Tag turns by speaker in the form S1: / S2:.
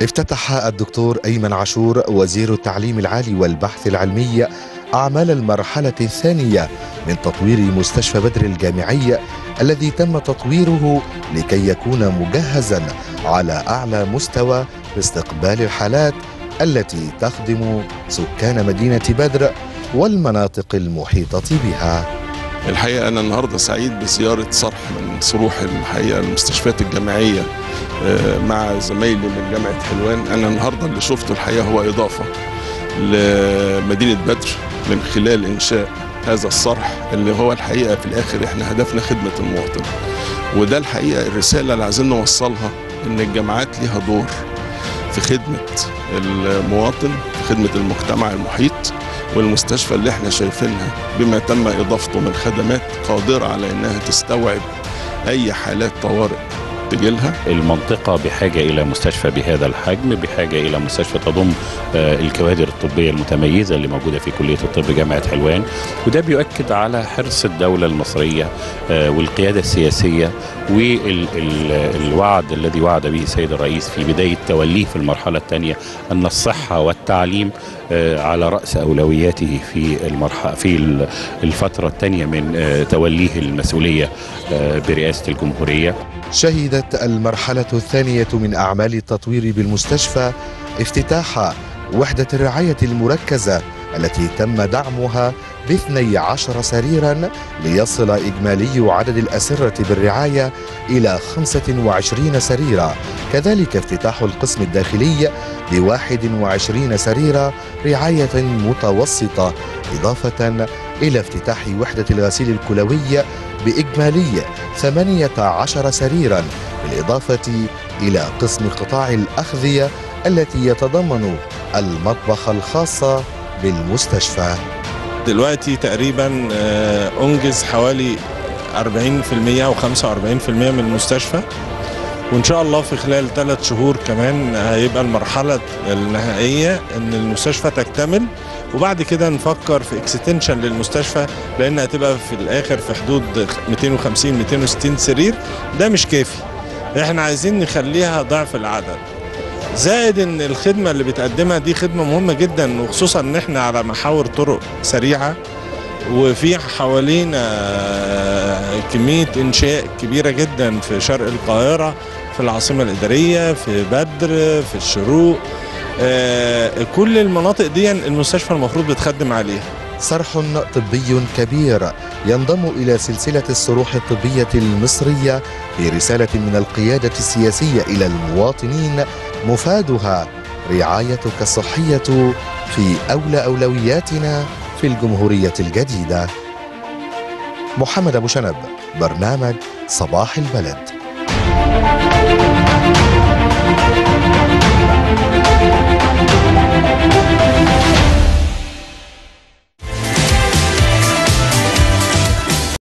S1: افتتح الدكتور أيمن عاشور وزير التعليم العالي والبحث العلمي أعمال المرحلة الثانية من تطوير مستشفى بدر الجامعي الذي تم تطويره لكي يكون مجهزا على أعلى مستوى لاستقبال الحالات التي تخدم سكان مدينة بدر والمناطق المحيطة بها
S2: الحقيقة أنا النهاردة سعيد بزيارة صرح من صروح الحقيقة المستشفيات الجامعية آه، مع زمايلي من جامعة حلوان أنا النهاردة اللي شفته الحقيقة هو إضافة لمدينة بدر من خلال إنشاء هذا الصرح اللي هو الحقيقة في الآخر إحنا هدفنا خدمة المواطن وده الحقيقة الرسالة اللي عايزين نوصلها إن الجامعات ليها دور في خدمة المواطن في خدمة المجتمع المحيط والمستشفى اللي احنا شايفينها بما تم اضافته من خدمات قادره على انها تستوعب اي حالات طوارئ تجيلها
S3: المنطقة بحاجة إلى مستشفى بهذا الحجم بحاجة إلى مستشفى تضم آه، الكوادر الطبية المتميزة اللي موجودة في كلية الطب جامعة حلوان وده بيؤكد على حرص الدولة المصرية آه، والقيادة السياسية والوعد الذي وعد به السيد الرئيس في بداية توليه في المرحلة الثانية أن الصحة والتعليم آه، على رأس أولوياته في المرحلة في ال- الفترة الثانية من آه، توليه المسؤولية آه، برئاسة الجمهورية
S1: شهدت المرحلة الثانية من أعمال التطوير بالمستشفى افتتاح وحدة الرعاية المركزة التي تم دعمها باثني عشر سريرا ليصل إجمالي عدد الأسرة بالرعاية إلى 25 سريرا كذلك افتتاح القسم الداخلي بواحد وعشرين سريرا رعاية متوسطة إضافة إلى افتتاح وحدة الغسيل الكلوي بإجمالي 18 سريرا بالإضافة إلى قسم قطاع الأغذية التي يتضمن المطبخ الخاص بالمستشفى
S4: دلوقتي تقريبا آه، انجز حوالي 40% او 45% من المستشفى وان شاء الله في خلال ثلاث شهور كمان هيبقى المرحله النهائيه ان المستشفى تكتمل وبعد كده نفكر في اكستنشن للمستشفى لان هتبقى في الاخر في حدود 250 260 سرير ده مش كافي احنا عايزين نخليها ضعف العدد زائد ان الخدمه اللي بتقدمها دي خدمه مهمه جدا وخصوصا ان احنا على محاور طرق سريعه وفي حوالينا كميه انشاء كبيره جدا في شرق القاهره في العاصمه الاداريه في بدر في الشروق آه، كل المناطق دي المستشفى المفروض بتخدم عليها
S1: صرح طبي كبير ينضم إلى سلسلة الصروح الطبية المصرية في رسالة من القيادة السياسية إلى المواطنين مفادها رعايتك الصحية في أولى أولوياتنا في الجمهورية الجديدة محمد أبو شنب برنامج صباح البلد